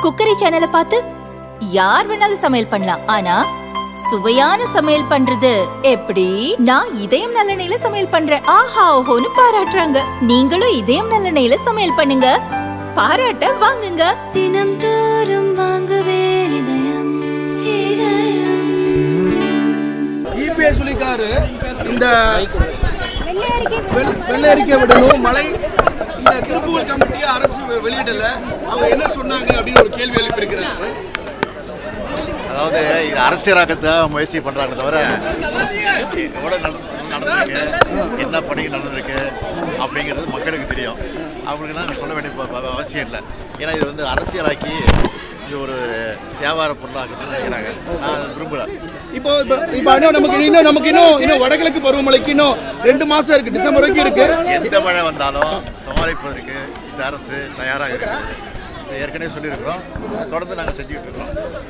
cookery சேனலை பார்த்து யார் வேணாலும் சமையல் பண்ணலாம் ஆனா சுவையான சமையல் பண்றது எப்படி நான் இதயம் நல்லெண்ணெயில சமையல் பண்றேன் ஆஹா ஓஹோன்னு பாராட்டுறாங்க நீங்களும் இதயம் நல்லெண்ணெயில சமையல் பண்ணுங்க பாராட்ட வாங்குங்க தினம் தோறும் வாங்குவே இதயம் இதயம் இபிஎஸ் சொல்லிக்காரு இந்த வெள்- வெள்ளை அறிக்கை விடணும் மழை இந்த திருப்பூர் கமிட்டியை அரசு வெ- வெளியிடல அவங்க என்ன சொன்னாங்க அப்படின்னு ஒரு கேள்வி எழுப்பியிருக்கிறாரு அதாவது இது அரசியலாக்கத்தான் முயற்சி பண்ணுறாங்க தவிர எவ்வளோ நடந்திருக்கு என்ன பணி நடந்திருக்கு அப்படிங்கிறது மக்களுக்கு தெரியும் அவங்களுக்கு நான் சொல்ல வேண்டிய ப- ப- அவசியம் இல்லை ஏன்னா இது வந்து அரசியலாக்கி இது ஒரு வியாபார பொருளாக்கணும்னு நினைக்கிறாங்க நான் அதை விரும்பல இப்போ இப்போ இப்போ இன்னும் நமக்கு இன்னும் நமக்கு இன்னும் இன்னும் வடகிழக்கு பருவமழைக்கு இன்னும் ரெண்டு மாசம் இருக்கு டிசம்பர் வரைக்கும் இருக்கு எந்த மழை வந்தாலும் சமாளிப்பதற்கு இந்த அரசு தயாராக இருக்குது இதை ஏற்கனவே சொல்லியிருக்கிறோம் தொடர்ந்து நாங்கள் செஞ்சுக்கிட்டு இருக்கிறோம்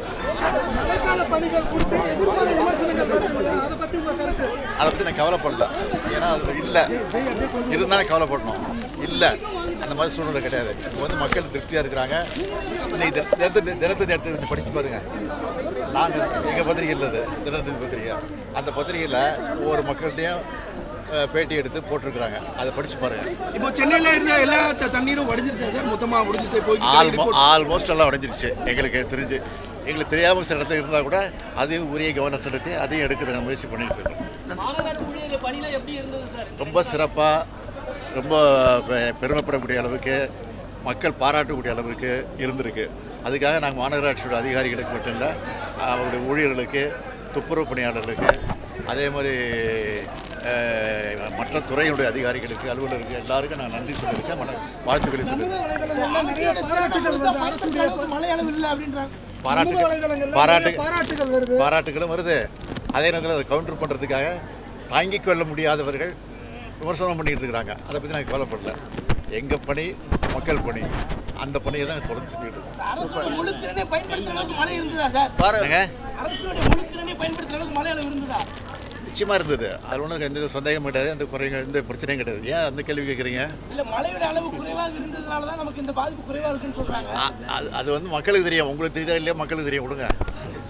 அதை பற்றி நான் கவலைப்படல ஏன்னா அது இல்லை இருந்தாலும் கவலைப்படணும் இல்லை அந்த மாதிரி சூழ்நிலை கிடையாது இப்போ வந்து மக்கள் திருப்தியாக இருக்கிறாங்க இன்னைக்கு தின- தினத்தை தினத்தை எடுத்து கொஞ்சம் படிச்சு பாருங்க நாங்கள் எங்கள் பத்திரிகை இல்லது தினத்தந்தி பத்திரிகை அந்த பத்திரிகையில் ஒவ்வொரு மக்கள்கிட்டையும் அஹ், பேட்டி எடுத்து போட்டிருக்கிறாங்க அதை படிச்சு பாருங்க இப்போ சென்னையில இருந்த எல்லா த- தண்ணீரும் வடிஞ்சிருச்சா சார் மொத்தமா முடிஞ்சிருச்சு போய் ஆல்மோ ஆல்மோஸ்ட் எல்லாம் உடஞ்சிருச்சு எங்களுக்கு தெரிஞ்சு எங்களுக்கு தெரியாமல் சில இடத்துல இருந்தால் கூட அதையும் உரிய கவனம் செலுத்தி அதையும் எடுக்கிற முயற்சி பண்ணிட்டு இருக்கோம் மாநகராட்சி ஊழியர்கள் பணியெல்லாம் எப்படி இருந்தது சார் ரொம்ப சிறப்பாக ரொம்ப பெ- பெருமைப்படக்கூடிய அளவுக்கு மக்கள் பாராட்டக்கூடிய அளவுக்கு இருந்திருக்கு அதுக்காக நாங்கள் மாநகராட்சியோட அதிகாரிகளுக்கு மட்டும் இல்லை அவருடைய ஊழியர்களுக்கு துப்புரவு பணியாளர்களுக்கு அதே மாதிரி அஹ், மற்ற துறையினுடைய அதிகாரிகளுக்கு அலுவலருக்கு எல்லாருக்கும் நான் நன்றி சொல்லியிருக்கேன் மன வாழ்த்துக்களை சொல்லியிருக்கேன் பாராட்டு பாராட்டு பாராட்டுகளும் வருது அதே நேரத்தில் அதை கவுண்டர் பண்ணுறதுக்காக தாங்கிக் கொள்ள முடியாதவர்கள் விமர்சனம் பண்ணிட்டு இருக்கிறாங்க அதை பற்றி நான் கவலைப்படல எங்கள் பணி மக்கள் பணி அந்த பணியை தான் தொடர்ந்து செஞ்சுக்கிட்டு இருக்கோம் அரசோட முழு திறனை பயன்படுத்துற அளவுக்கு மழை இருந்ததா சார் பாருங்க அரசோட முழு திறனை பயன்படுத்துற அளவுக்கு மழை அளவு இருந்ததா நிச்சயமாக இருந்தது அதில் ஒன்றும் எந்த சந்தேகம் கிடையாது எந்த குறைங்க எந்த பிரச்சனையும் கிடையாது ஏன் அந்த கேள்வி கேட்குறீங்க இல்ல மழையோட அளவு குறைவாக இருந்ததுனால தான் நமக்கு இந்த பாதிப்பு குறைவா இருக்குன்னு சொல்றாங்க அது அது வந்து மக்களுக்கு தெரியும் உங்களுக்கு தெரியுதா இல்லையா மக்களுக்கு தெரியும் விடுங்க